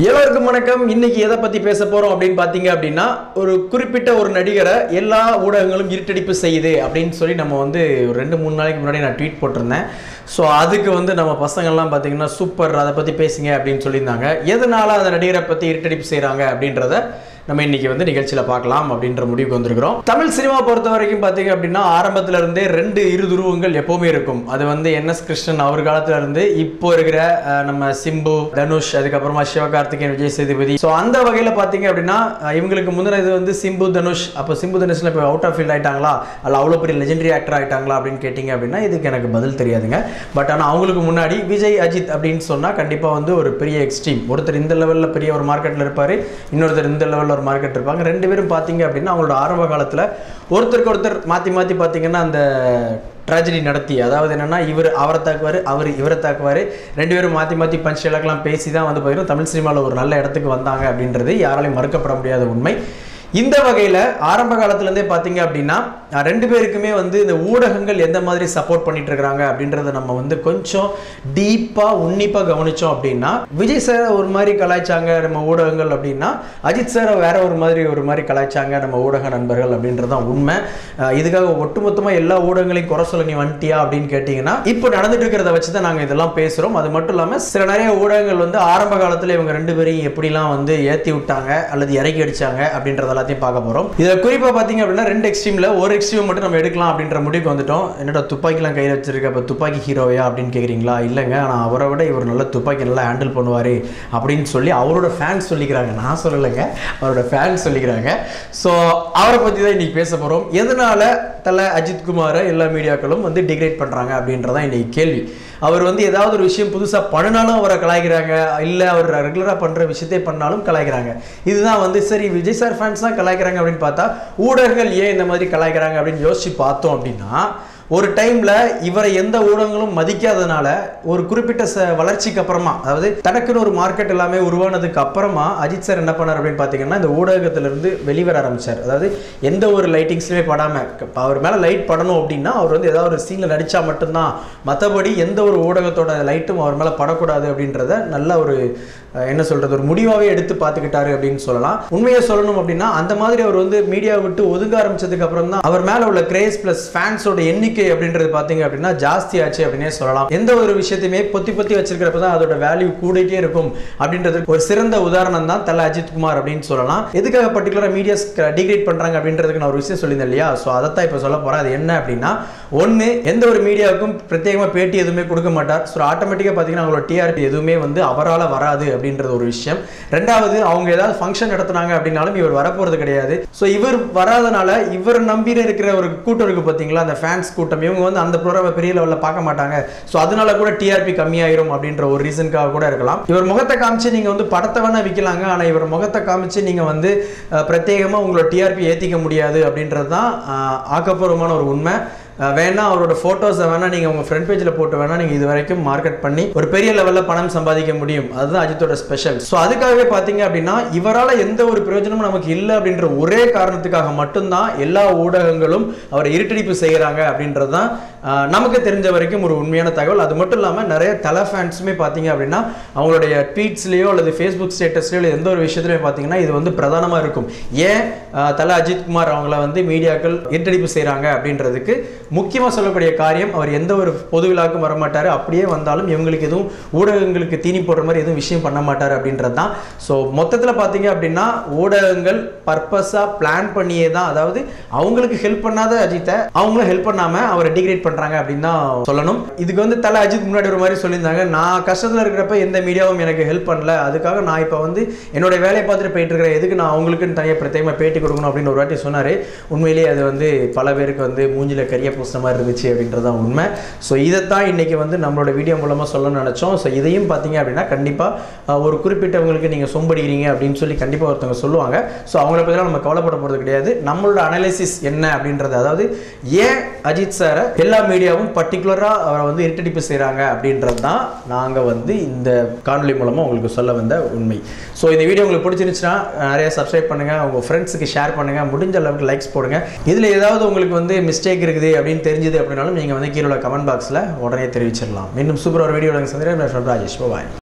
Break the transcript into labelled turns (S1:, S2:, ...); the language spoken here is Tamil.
S1: எல்லோருக்கும் வணக்கம் இன்னைக்கு எதை பத்தி பேச போறோம் அப்படின்னு பாத்தீங்க அப்படின்னா ஒரு குறிப்பிட்ட ஒரு நடிகரை எல்லா ஊடகங்களும் இருட்டடிப்பு செய்யுது அப்படின்னு சொல்லி நம்ம வந்து ஒரு ரெண்டு மூணு நாளைக்கு முன்னாடி நான் ட்வீட் போட்டிருந்தேன் ஸோ அதுக்கு வந்து நம்ம பசங்கள்லாம் பார்த்தீங்கன்னா சூப்பர் அதை பற்றி பேசுங்க அப்படின்னு சொல்லியிருந்தாங்க எதனால அந்த நடிகரை பற்றி இருட்டடிப்பு செய்கிறாங்க அப்படின்றத நம்ம இன்னைக்கு வந்து நிகழ்ச்சியில் பார்க்கலாம் அப்படின்ற முடிவுக்கு வந்திருக்கிறோம் தமிழ் சினிமா பொறுத்த வரைக்கும் பார்த்தீங்க அப்படின்னா ஆரம்பத்துல இருந்தே ரெண்டு இரு துருவங்கள் எப்பவுமே இருக்கும் அது வந்து என் எஸ் கிருஷ்ணன் அவர் காலத்துல இருந்து இப்போ இருக்கிற அஹ், நம்ம சிம்பு தனுஷ் அதுக்கப்புறமா சிவகார்த்திகேயன் விஜய் சேதுபதி ஸோ அந்த வகையில் பார்த்தீங்க அப்படின்னா அஹ், இவங்களுக்கு முந்தின இது வந்து சிம்பு தனுஷ் அப்போ சிம்பு தனுஷ்ல இப்போ அவுட் ஆஃப் ஃபீல்ட் ஆயிட்டாங்களா அல்ல அவ்வளோ பெரிய லெஜெண்டரி ஆக்டர் ஆயிட்டாங்களா அப்படின்னு கேட்டிங்க அப்படின்னா இதுக்கு எனக்கு பதில் தெரியாதுங்க பட் ஆனால் அவங்களுக்கு முன்னாடி விஜய் அஜித் அப்படின்னு சொன்னால் கண்டிப்பாக வந்து ஒரு பெரிய எக்ஸ்ட்ரீம் ஒருத்தர் இந்த லெவலில் பெரிய ஒரு மார்க்கெட்டில் இருப்பார் இன்னொருத்தர் இந்த லெவலில் ஒரு மார்க்கெட் இருப்பாங்க ரெண்டு பேரும் பார்த்தீங்க அப்படின்னா அவங்களோட ஆரம்ப காலத்தில் ஒருத்தருக்கு ஒருத்தர் மாற்றி மாற்றி பார்த்தீங்கன்னா அந்த ட்ராஜடி நடத்தி அதாவது என்னன்னா இவர் அவரை தாக்குவார் அவர் இவரை தாக்குவார் ரெண்டு பேரும் மாற்றி மாற்றி பஞ்ச் எல்லாம் பேசி தான் வந்து பார்த்தீங்கன்னா தமிழ் சினிமாவில் ஒரு நல்ல இடத்துக்கு வந்தாங்க அப்படின்றது யாராலையும் மறுக்கப்பட முடியாத உண்மை இந்த வகையில் ஆரம்ப காலத்துலேருந்தே பார்த்தீங்க அப்படின்னா அஹ், ரெண்டு பேருக்குமே வந்து இந்த ஊடகங்கள் எந்த மாதிரி சப்போர்ட் பண்ணிட்டு இருக்காங்க அப்படின்றத நம்ம வந்து கொஞ்சம் டீப்பாக உன்னிப்பாக கவனிச்சோம் அப்படின்னா விஜய் சார் ஒரு மாதிரி கலாய்ச்சாங்க நம்ம ஊடகங்கள் அப்படின்னா அஜித் சாரை வேற ஒரு மாதிரி ஒரு மாதிரி கலாய்ச்சாங்க நம்ம ஊடக நண்பர்கள் அப்படின்றது தான் உண்மை அஹ், இதுக்காக ஒட்டுமொத்தமாக எல்லா ஊடகங்களையும் குறை சொல்ல நீ வந்துட்டியா அப்படின்னு கேட்டிங்கன்னா இப்போ நடந்துட்டு இருக்கிறத வச்சு தான் நாங்கள் இதெல்லாம் பேசுகிறோம் அது மட்டும் இல்லாமல் சில நிறைய ஊடகங்கள் வந்து ஆரம்ப காலத்தில் இவங்க ரெண்டு பேரையும் எப்படிலாம் வந்து ஏற்றி விட்டாங்க அல்லது இறக்கி அடிச்சாங்க அப்படின்றது எல்லாத்தையும் பார்க்க போகிறோம் இதில் குறிப்பாக பார்த்தீங்க அப்படின்னா ரெண்டு எக்ஸ்ட்ரீமில் ஒரு எக்ஸ்ட்ரீம் மட்டும் நம்ம எடுக்கலாம் அப்படின்ற முடிவுக்கு வந்துட்டோம் என்னடா துப்பாக்கிலாம் கையில் வச்சிருக்க அப்போ துப்பாக்கி ஹீரோயா அப்படின்னு கேட்குறீங்களா இல்லைங்க ஆனால் அவரை விட இவர் நல்ல துப்பாக்கி நல்லா ஹேண்டில் பண்ணுவார் அப்படின்னு சொல்லி அவரோட ஃபேன்ஸ் சொல்லிக்கிறாங்க நான் சொல்லலைங்க அவரோட ஃபேன்ஸ் சொல்லிக்கிறாங்க ஸோ அவரை பற்றி தான் இன்னைக்கு பேச போகிறோம் எதனால தலை அஜித் குமாரை எல்லா மீடியாக்களும் வந்து டிகிரேட் பண்ணுறாங்க அப்படின்றதான் இன்னைக்கு கேள்வி அவர் வந்து ஏதாவது ஒரு விஷயம் புதுசாக பண்ணினாலும் அவரை கலாய்க்கிறாங்க இல்லை அவர் ரெகுலராக பண்ணுற விஷயத்தை பண்ணாலும் கலாய்க்கிறாங்க இதுதான் வந்து சரி விஜய் சார் ஃபேன்ஸ் தான் கலாய்க்கிறாங்க அப்படின்னு பார்த்தா ஊடகங்கள் ஏன் இந்த மாதிரி கலாய்க்கிறாங்க அப்படின்னு யோசிச்சு பார்த்தோம் அப்படின்னா ஒரு டைம்ல இவரை எந்த ஊடகங்களும் மதிக்காதனால ஒரு குறிப்பிட்ட ச வளர்ச்சிக்கு அப்புறமா அதாவது தனக்குன்னு ஒரு மார்க்கெட் எல்லாமே உருவானதுக்கு அப்புறமா அஜித் சார் என்ன பண்ணார் அப்படின்னு பார்த்தீங்கன்னா இந்த ஊடகத்திலிருந்து வெளிவர ஆரம்பிச்சார் அதாவது எந்த ஒரு லைட்டிங்ஸ்லையுமே படாம இப்ப அவர் மேல லைட் படணும் அப்படின்னா அவர் வந்து ஏதாவது ஒரு சீன்ல நடிச்சா மட்டும்தான் மற்றபடி எந்த ஒரு ஊடகத்தோட லைட்டும் அவர் மேல படக்கூடாது அப்படின்றத நல்ல ஒரு அஹ், என்ன சொல்றது ஒரு முடிவாகவே எடுத்து பார்த்துக்கிட்டாரு அப்படின்னு சொல்லலாம் உண்மையை சொல்லணும் அப்படின்னா அந்த மாதிரி அவர் வந்து மீடியா விட்டு ஒதுங்க ஆரம்பிச்சதுக்கு அப்புறம் தான் அவர் மேல உள்ள கிரேஸ் பிளஸ் ஃபேன்ஸோட எண்ணிக்கை அப்படின்றது பார்த்தீங்க அப்படின்னா ஜாஸ்தி ஆச்சு அப்படின்னே சொல்லலாம் எந்த ஒரு விஷயத்தையுமே பொத்தி பொத்தி வச்சிருக்கிறப்ப தான் அதோட வேல்யூ கூடிட்டே இருக்கும் அப்படின்றதுக்கு ஒரு சிறந்த உதாரணம் தான் தல அஜித் குமார் அப்படின்னு சொல்லலாம் எதுக்காக பர்டிகுலராக மீடியாஸ் டிகிரேட் பண்றாங்க அப்படின்றதுக்கு நான் ஒரு விஷயம் சொல்லியிருந்தேன் இல்லையா ஸோ அதைத்தான் இப்போ சொல்ல போறேன் அது என்ன அப்படின்னா ஒன்று எந்த ஒரு மீடியாவுக்கும் பிரத்யேகமாக பேட்டி எதுவுமே கொடுக்க மாட்டார் ஸோ ஆட்டோமேட்டிக்காக பார்த்தீங்கன்னா அவங்களோட டிஆர்பி எதுவுமே வந்து அவரால் வராது அப்படின்றது ஒரு விஷயம் ரெண்டாவது அவங்க ஏதாவது ஃபங்க்ஷன் நடத்துனாங்க அப்படின்னாலும் இவர் வரப்போறது கிடையாது ஸோ இவர் வராதனால இவர் நம்பி இருக்கிற ஒரு கூட்டம் இருக்கு பார்த்தீங்களா அந்த ஃபேன்ஸ் கூட்டம் இவங்க வந்து அந்த ப்ரோக்ராமை பெரிய லெவலில் பார்க்க மாட்டாங்க ஸோ அதனால கூட டிஆர்பி கம்மியாயிரும் அப்படின்ற ஒரு ரீசனுக்காக கூட இருக்கலாம் இவர் முகத்தை காமிச்சு நீங்கள் வந்து படத்தை வேணா விற்கலாங்க ஆனால் இவர் முகத்தை காமிச்சு நீங்கள் வந்து அஹ், பிரத்யேகமா உங்களோட டிஆர்பி ஏற்றிக்க முடியாது அப்படின்றது தான் அஹ், ஆக்கப்பூர்வமான ஒரு உண்மை அஹ் வேணா அவரோட ஃபோட்டோஸை வேணா நீங்கள் உங்கள் ஃப்ரண்ட் பேஜில் போட்டு வேணா நீங்கள் இது வரைக்கும் மார்க்கெட் பண்ணி ஒரு பெரிய லெவலில் பணம் சம்பாதிக்க முடியும் அதுதான் அஜித்தோட ஸ்பெஷல் ஸோ அதுக்காகவே பார்த்தீங்க அப்படின்னா இவரால் எந்த ஒரு பிரயோஜனமும் நமக்கு இல்லை அப்படின்ற ஒரே காரணத்துக்காக மட்டும்தான் எல்லா ஊடகங்களும் அவரை இருட்டடிப்பு செய்கிறாங்க அப்படின்றது தான் அஹ், நமக்கு தெரிஞ்ச வரைக்கும் ஒரு உண்மையான தகவல் அது மட்டும் இல்லாமல் நிறைய தலை ஃபேன்ஸுமே பார்த்தீங்க அப்படின்னா அவங்களுடைய ட்வீட்ஸ்லேயோ அல்லது ஃபேஸ்புக் ஸ்டேட்டஸ்லையோ எந்த ஒரு விஷயத்துலையும் பார்த்தீங்கன்னா இது வந்து பிரதானமாக இருக்கும் ஏன் அஹ், தல அஜித் குமார் அவங்கள வந்து மீடியாக்கள் இருட்டடிப்பு செய்கிறாங்க அப்படின்றதுக்கு முக்கியமாக சொல்லக்கூடிய காரியம் அவர் எந்த ஒரு பொது விழாவுக்கும் வரமாட்டார் அப்படியே வந்தாலும் இவங்களுக்கு எதுவும் ஊடகங்களுக்கு தீனி போடுற மாதிரி எதுவும் விஷயம் பண்ண மாட்டார் அப்படின்றது தான் ஸோ மொத்தத்தில் பார்த்தீங்க அப்படின்னா ஊடகங்கள் பர்பஸாக பிளான் பண்ணியே தான் அதாவது அவங்களுக்கு ஹெல்ப் பண்ணாத அஜித்தை அவங்களும் ஹெல்ப் பண்ணாமல் அவரை டிகிரேட் பண்ணுறாங்க அப்படின்னு தான் சொல்லணும் இதுக்கு வந்து தலை அஜித் முன்னாடி ஒரு மாதிரி சொல்லியிருந்தாங்க நான் கஷ்டத்தில் இருக்கிறப்ப எந்த மீடியாவும் எனக்கு ஹெல்ப் பண்ணல அதுக்காக நான் இப்போ வந்து என்னோட வேலையை பார்த்துட்டு போயிட்டு இருக்கிறேன் எதுக்கு நான் அவங்களுக்குன்னு தனியாக பிரத்யேகமாக பேட்டி கொடுக்கணும் அப்படின்னு ஒரு வாட்டி சொன்னார் உண்மையிலேயே அது வந்து பல பேருக்கு வந்து மூஞ்சில கரிய பூசின மாதிரி இருந்துச்சு அப்படின்றது தான் உண்மை ஸோ இதைத்தான் இன்னைக்கு வந்து நம்மளோட வீடியோ மூலமாக சொல்லணும்னு நினச்சோம் ஸோ இதையும் பார்த்தீங்க அப்படின்னா கண்டிப்பாக ஒரு குறிப்பிட்டவங்களுக்கு நீங்கள் சொம்படிக்கிறீங்க அப்படின்னு சொல்லி கண்டிப்பாக ஒருத்தவங்க சொல்லுவாங்க ஸோ அவங்கள பற்றிலாம் நம்ம கவலைப்பட போகிறது கிடையாது நம்மளோட அனலைசிஸ் என்ன அப்படின்றது அதாவது ஏன் அஜித் சாரை எல்லா மீடியாவும் பர்டிகுலராக அவரை வந்து இருட்டடிப்பு செய்கிறாங்க அப்படின்றது தான் நாங்கள் வந்து இந்த காணொலி மூலமாக உங்களுக்கு சொல்ல வந்த உண்மை ஸோ இந்த வீடியோ உங்களுக்கு பிடிச்சிருந்துச்சுன்னா நிறைய சப்ஸ்கிரைப் பண்ணுங்கள் உங்கள் ஃப்ரெண்ட்ஸுக்கு ஷேர் பண்ணுங்கள் முடிஞ்ச அளவுக்கு லைக்ஸ் போடுங்க இதில் ஏதாவது உங்களுக்கு வந்து மிஸ்டேக் இருக்குது அப்படின்னு தெரிஞ்சுது அப்படின்னாலும் நீங்கள் வந்து கீழே கமெண்ட் பாக்ஸில் உடனே தெரிவிச்சிடலாம் மீண்டும் சூப்பர் ஒரு வீடியோ சந்திரன் ராஜேஷ் பாய்